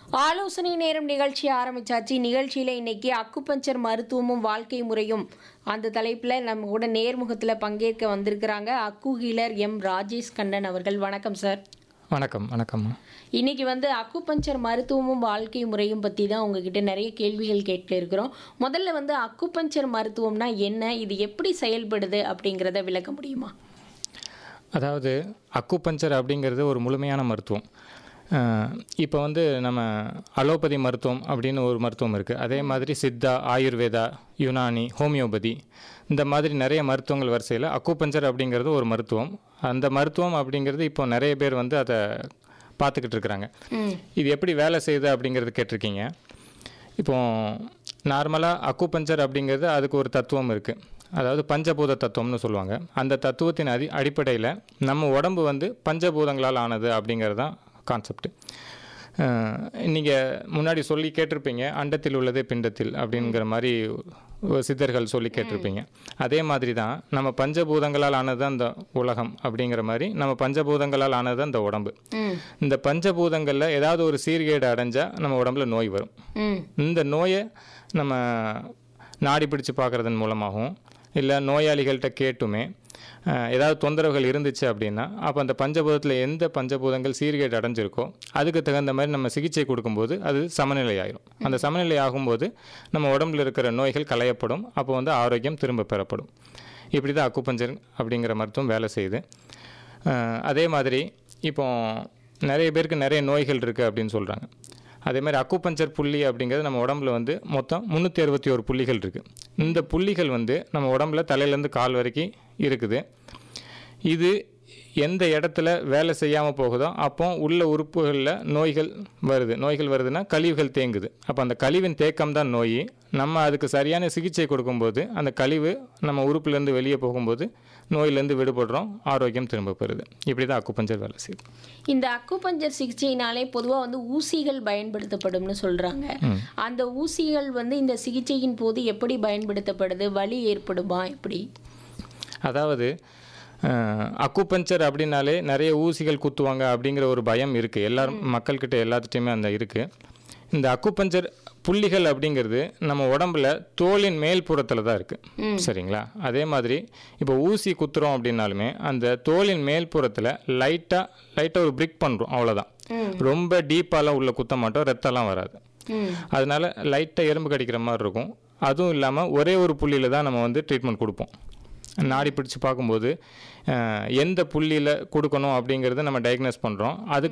ஆலோசனை நேரம் நிகழ்ச்சி ஆரம்பிச்சாச்சு நிகழ்ச்சியில் இன்னைக்கு அக்குபஞ்சர் மருத்துவமும் வாழ்க்கை முறையும் அந்த தலைப்பில் நம்ம கூட நேர்முகத்தில் பங்கேற்க வந்திருக்கிறாங்க அக்கு ஹீலர் எம் ராஜேஷ் கண்ணன் அவர்கள் வணக்கம் சார் வணக்கம் வணக்கம்மா இன்னைக்கு வந்து அக்குபஞ்சர் மருத்துவமும் வாழ்க்கை முறையும் பற்றி தான் உங்ககிட்ட நிறைய கேள்விகள் கேட்க இருக்கிறோம் முதல்ல வந்து அக்குபஞ்சர் மருத்துவம்னா என்ன இது எப்படி செயல்படுது அப்படிங்கிறத விளக்க முடியுமா அதாவது அக்குபஞ்சர் அப்படிங்கிறது ஒரு முழுமையான மருத்துவம் இப்போ வந்து நம்ம அலோபதி மருத்துவம் அப்படின்னு ஒரு மருத்துவம் இருக்குது அதே மாதிரி சித்தா ஆயுர்வேதா யுனானி ஹோமியோபதி இந்த மாதிரி நிறைய மருத்துவங்கள் வரிசையில் அக்குபஞ்சர் அப்படிங்கிறது ஒரு மருத்துவம் அந்த மருத்துவம் அப்படிங்கிறது இப்போ நிறைய பேர் வந்து அதை பார்த்துக்கிட்டு இருக்கிறாங்க ம் இது எப்படி வேலை செய்யுது அப்படிங்கிறது கேட்டிருக்கீங்க இப்போ நார்மலாக அக்குபஞ்சர் அப்படிங்கிறது அதுக்கு ஒரு தத்துவம் இருக்குது அதாவது பஞ்சபூத தத்துவம்னு சொல்லுவாங்க அந்த தத்துவத்தின் அடி அடிப்படையில் நம்ம உடம்பு வந்து பஞ்சபூதங்களால் ஆனது அப்படிங்கிறது தான் கான்செப்ட் நீங்கள் முன்னாடி சொல்லி கேட்டிருப்பீங்க அண்டத்தில் உள்ளதே பிண்டத்தில் அப்படிங்கிற மாதிரி ஒரு சித்தர்கள் சொல்லி கேட்டிருப்பீங்க அதே மாதிரி தான் நம்ம பஞ்சபூதங்களால் ஆனது தான் இந்த உலகம் அப்படிங்கிற மாதிரி நம்ம பஞ்சபூதங்களால் ஆனது தான் இந்த உடம்பு ம் இந்த பஞ்சபூதங்களில் ஏதாவது ஒரு சீர்கேடு அடைஞ்சால் நம்ம உடம்புல நோய் வரும் ம் இந்த நோயை நம்ம நாடி பிடிச்சு பார்க்குறதன் மூலமாகவும் இல்லை நோயாளிகள்கிட்ட கேட்டுமே அஹ், ஏதாவது தொந்தரவுகள் இருந்துச்சு அப்படின்னா அப்போ அந்த பஞ்சபூதத்தில் எந்த பஞ்சபூதங்கள் சீர்கேடு அடைஞ்சிருக்கோ அதுக்கு தகுந்த மாதிரி நம்ம சிகிச்சை கொடுக்கும்போது அது சமநிலை ஆயிரும் அந்த சமநிலை ஆகும்போது நம்ம உடம்புல இருக்கிற நோய்கள் களையப்படும் அப்போ வந்து ஆரோக்கியம் திரும்ப பெறப்படும் இப்படி தான் அக்குபஞ்சர் அப்படிங்கிற மருத்துவம் வேலை செய்யுது அஹ், அதே மாதிரி இப்போ நிறைய பேருக்கு நிறைய நோய்கள் இருக்குது அப்படின்னு சொல்கிறாங்க அதே மாதிரி அக்குபஞ்சர் புள்ளி அப்படிங்கிறது நம்ம உடம்புல வந்து மொத்தம் முந்நூற்றி அறுபத்தி ஒரு புள்ளிகள் இருக்குது இந்த புள்ளிகள் வந்து நம்ம உடம்புல தலையிலேருந்து கால் வரைக்கும் இருக்குது இது எந்த இடத்துல வேலை செய்யாமல் போகுதோ அப்போ உள்ள உறுப்புகளில் நோய்கள் வருது நோய்கள் வருதுன்னா கழிவுகள் தேங்குது அப்போ அந்த கழிவின் தேக்கம் தான் நோய் நம்ம அதுக்கு சரியான சிகிச்சை கொடுக்கும்போது அந்த கழிவு நம்ம உறுப்புலேருந்து வெளியே போகும்போது நோயிலேருந்து விடுபடுறோம் ஆரோக்கியம் திரும்ப பெறுது இப்படி தான் அக்குபஞ்சர் வேலை செய்யுது இந்த அக்குபஞ்சர் சிகிச்சையினாலே பொதுவாக வந்து ஊசிகள் பயன்படுத்தப்படும்னு சொல்கிறாங்க அந்த ஊசிகள் வந்து இந்த சிகிச்சையின் போது எப்படி பயன்படுத்தப்படுது வலி ஏற்படுமா எப்படி அதாவது அஹ், அக்குபஞ்சர் அப்படின்னாலே நிறைய ஊசிகள் குத்துவாங்க அப்படிங்கிற ஒரு பயம் இருக்குது எல்லாரும் மக்கள்கிட்ட எல்லாத்துட்டையுமே அந்த இருக்குது இந்த அக்குபஞ்சர் புள்ளிகள் அப்படிங்கிறது நம்ம உடம்புல தோலின் மேல் புறத்தில் தான் இருக்குது சரிங்களா அதே மாதிரி இப்போ ஊசி குத்துறோம் அப்படின்னாலுமே அந்த தோலின் மேல் புறத்தில் லைட்டாக லைட்டாக ஒரு பிரிக் பண்ணுறோம் அவ்வளோதான் ரொம்ப டீப்பாலாம் உள்ள குத்த மாட்டோம் ரத்தம்லாம் வராது ம் அதனால லைட்டாக எறும்பு கடிக்கிற மாதிரி இருக்கும் அதுவும் இல்லாமல் ஒரே ஒரு புள்ளியில் தான் நம்ம வந்து ட்ரீட்மெண்ட் கொடுப்போம் நாடி பிடிச்சு பார்க்கும்போது அஹ், எந்த புள்ளியில் கொடுக்கணும் அப்படிங்கிறத நம்ம டயக்னோஸ் பண்ணுறோம் அதுக்கு